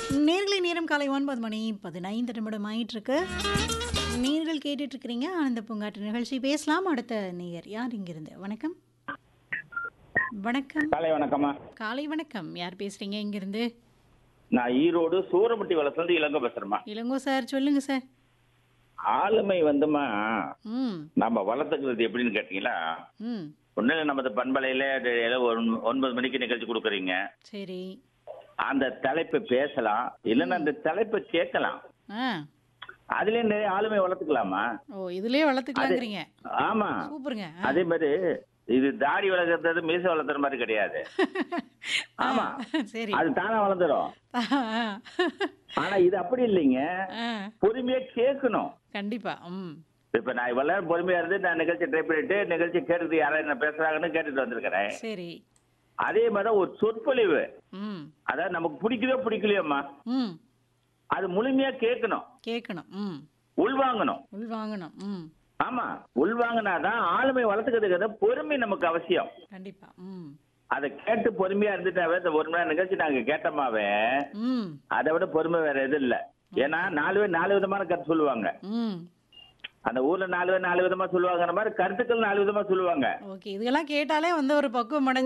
நேர்களை நேரம் காலை ஒன்பது மணி பதினைந்து நிமிடம் ஆயிட்டிருக்கு நேர்கள் கேட்டுட்டு இருக்கிறீங்க ஆனந்த பூங்காற்று நிகழ்ச்சி பேசலாம் அடுத்த நேயர் யார் இங்கிருந்து வணக்கம் வணக்கம் காலை வணக்கம்மா காலை வணக்கம் யார் பேசுறீங்க இங்கிருந்து நான் ஈரோடு சூரப்பட்டி வளர்த்துலேருந்து இளங்க பேசுறேம்மா இளங்கோ சார் சொல்லுங்க சார் ஆளுமை வந்துமா ம் நம்ம வளர்த்துக்கிறது எப்படின்னு கேட்டீங்களா ம் ஒன்றும் நமது பண்பலையில் ஏதோ ஒரு ஒன்பது மணிக்கு நிகழ்ச்சி கொடுக்குறீங்க சரி அந்த தலைப்பை பேசலாம் இல்லைன்னா அந்த தலைப்பை கேட்கலாம் ஆ அதுலயே நிறைய ஆளுமை வளர்த்துக்கலாமா ஓ இதுலயே வளர்த்துக்கலாங்கிறீங்க ஆமா சூப்பருங்க ஆ. அதே மாதிரி இது தாடி வளர்க்கறது மீசை வளர்த்துற மாதிரி கிடையாது ஆமா சரி அது தானா வளர்ந்துரும் ஆ. ஆனா இது அப்படி இல்லைங்க ஆ. பொறுமையா கேட்கணும் கண்டிப்பா ம் இப்ப நான் இவ்வளவு நேரம் பொறுமையா இருந்து நான் நிகழ்ச்சி ட்ரை பண்ணிட்டு நிகழ்ச்சி கேட்டுட்டு யாராவது என்ன பேசுறாங்கன்னு கேட்டுட்டு வந்திருக்கிறேன் சரி அதே மாதிரி ஒரு சொற்பொழிவு ம் அதாவது நமக்கு பிடிக்குதோ பிடிக்கலையோம்மா ம் அது முழுமையா கேட்கணும் கேட்கணும் ம் உள்வாங்கணும் உள்வாங்கணும் ம் ஆமா உள்வாங்கினாதான் ஆளுமை வளர்த்துக்கிறதுக்கு பொறுமை நமக்கு அவசியம் கண்டிப்பா ம் அதை கேட்டு பொறுமையா இருந்துட்டாவே இந்த ஒரு மணி நேரம் நிகழ்ச்சி நாங்க கேட்டோமாவே ம் அதை விட பொறுமை வேற எதுவும் இல்ல ஏன்னா நாலு பேர் நாலு விதமான கருத்து சொல்லுவாங்க ம் அந்த ஊர்ல நாலு பேர் நாலு விதமா சொல்லுவாங்கிற மாதிரி கருத்துக்கள் நாலு விதமா சொல்லுவாங்க ஓகே இதெல்லாம் கேட்டாலே வந்து ஒரு பக்குவம் அடைஞ்ச